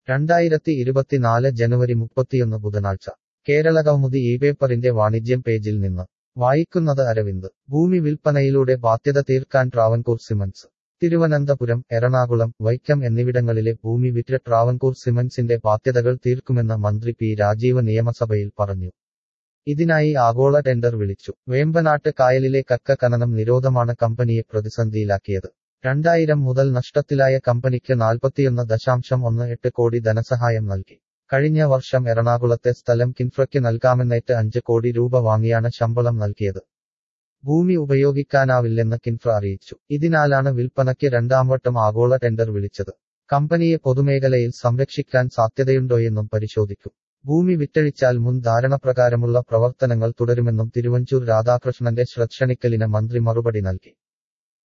രണ്ടായിരത്തി ഇരുപത്തിനാല് ജനുവരി മുപ്പത്തിയൊന്ന് ബുധനാഴ്ച കേരളകൗമുദി ഈ പേപ്പറിന്റെ വാണിജ്യം പേജിൽ നിന്ന് വായിക്കുന്നത് അരവിന്ദ് ഭൂമി വിൽപ്പനയിലൂടെ ബാധ്യത തീർക്കാൻ ട്രാവൻകൂർ സിമന്റ്സ് തിരുവനന്തപുരം എറണാകുളം വൈക്കം എന്നിവിടങ്ങളിലെ ഭൂമി വിറ്റ് ട്രാവൻകൂർ സിമന്റ്സിന്റെ ബാധ്യതകൾ തീർക്കുമെന്ന് മന്ത്രി പി രാജീവ് നിയമസഭയിൽ പറഞ്ഞു ഇതിനായി ആഗോള ടെൻഡർ വിളിച്ചു വേമ്പനാട്ട് കായലിലെ കക്ക ഖനനം നിരോധമാണ് കമ്പനിയെ പ്രതിസന്ധിയിലാക്കിയത് രണ്ടായിരം മുതൽ നഷ്ടത്തിലായ കമ്പനിക്ക് നാൽപ്പത്തിയൊന്ന് ദശാംശം ഒന്ന് എട്ട് കോടി ധനസഹായം നൽകി കഴിഞ്ഞ വർഷം എറണാകുളത്തെ സ്ഥലം കിൻഫ്രയ്ക്ക് നൽകാമെന്നേറ്റ് അഞ്ച് കോടി രൂപ വാങ്ങിയാണ് ശമ്പളം നൽകിയത് ഭൂമി ഉപയോഗിക്കാനാവില്ലെന്ന് കിൻഫ്ര അറിയിച്ചു ഇതിനാലാണ് വിൽപ്പനയ്ക്ക് രണ്ടാംവട്ടം ആഗോള ടെൻഡർ വിളിച്ചത് കമ്പനിയെ പൊതുമേഖലയിൽ സംരക്ഷിക്കാൻ സാധ്യതയുണ്ടോയെന്നും പരിശോധിക്കും ഭൂമി വിറ്റഴിച്ചാൽ മുൻ ധാരണപ്രകാരമുള്ള പ്രവർത്തനങ്ങൾ തുടരുമെന്നും തിരുവഞ്ചൂർ രാധാകൃഷ്ണന്റെ ശ്രദ്ധ ക്ഷണിക്കലിന് മന്ത്രി മറുപടി നൽകി